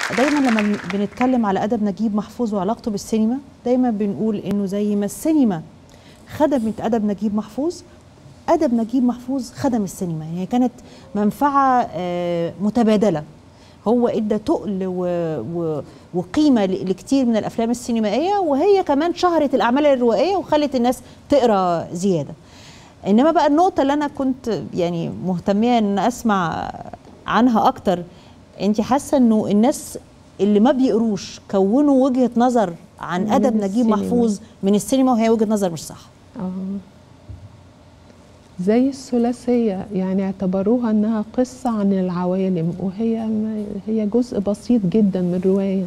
دايما لما بنتكلم على ادب نجيب محفوظ وعلاقته بالسينما دايما بنقول انه زي ما السينما خدمت ادب نجيب محفوظ ادب نجيب محفوظ خدم السينما يعني هي كانت منفعه آه، متبادله هو ادى تقل و... و... وقيمه ل- لكتير من الافلام السينمائيه وهي كمان شهرت الاعمال الروائيه وخلت الناس تقرا زياده انما بقى النقطه اللي انا كنت يعني مهتميه ان اسمع عنها اكتر انت حاسه انه الناس اللي ما بيقروش كونوا وجهه نظر عن من ادب نجيب السينما. محفوظ من السينما وهي وجهه نظر مش صح آه. زي الثلاثية يعني اعتبروها انها قصة عن العوالم وهي ما هي جزء بسيط جدا من رواية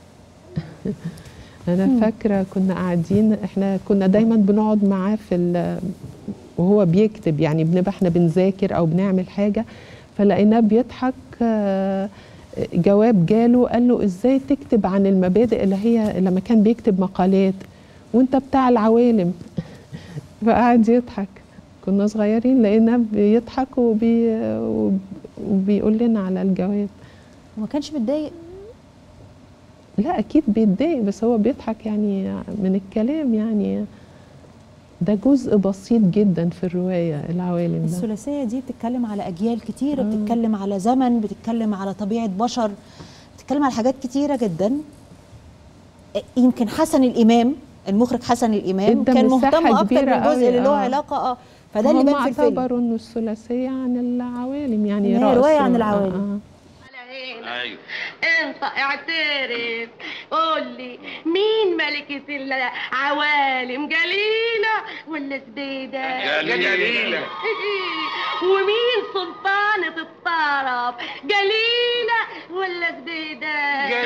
انا فاكرة كنا قاعدين احنا كنا دايما بنقعد معاه في ال- وهو بيكتب يعني بنبقى احنا بنذاكر او بنعمل حاجة فلقيناه بيضحك آه، جواب جاله قال له ازاي تكتب عن المبادئ اللي هي لما كان بيكتب مقالات وانت بتاع العوالم فقعد يضحك كنا صغيرين لقيناه بيضحك وبي... وبيقول لنا على الجواب وما كانش متضايق لا اكيد بيتضايق بس هو بيضحك يعني من الكلام يعني ده جزء بسيط جدا في الروايه العوالم ده الثلاثيه دي بتتكلم على اجيال كتيره بتتكلم على زمن بتتكلم على طبيعه بشر بتتكلم على حاجات كتيره جدا يمكن حسن الامام المخرج حسن الامام ادى كان مساحة مهتم اكتر كبيرة بالجزء قوي، اللي له آه. علاقه اه فده اللي هم بان في الفيلم اعتبروا انه الثلاثيه عن العوالم يعني إن هي رأس رواية عن و- العوالم. ايوه انت اعترف قول لي مين ملكة العوالم جليلة ولا زبيدة جليلة. ومين سلطانة الطرب جليلة ولا زبيدة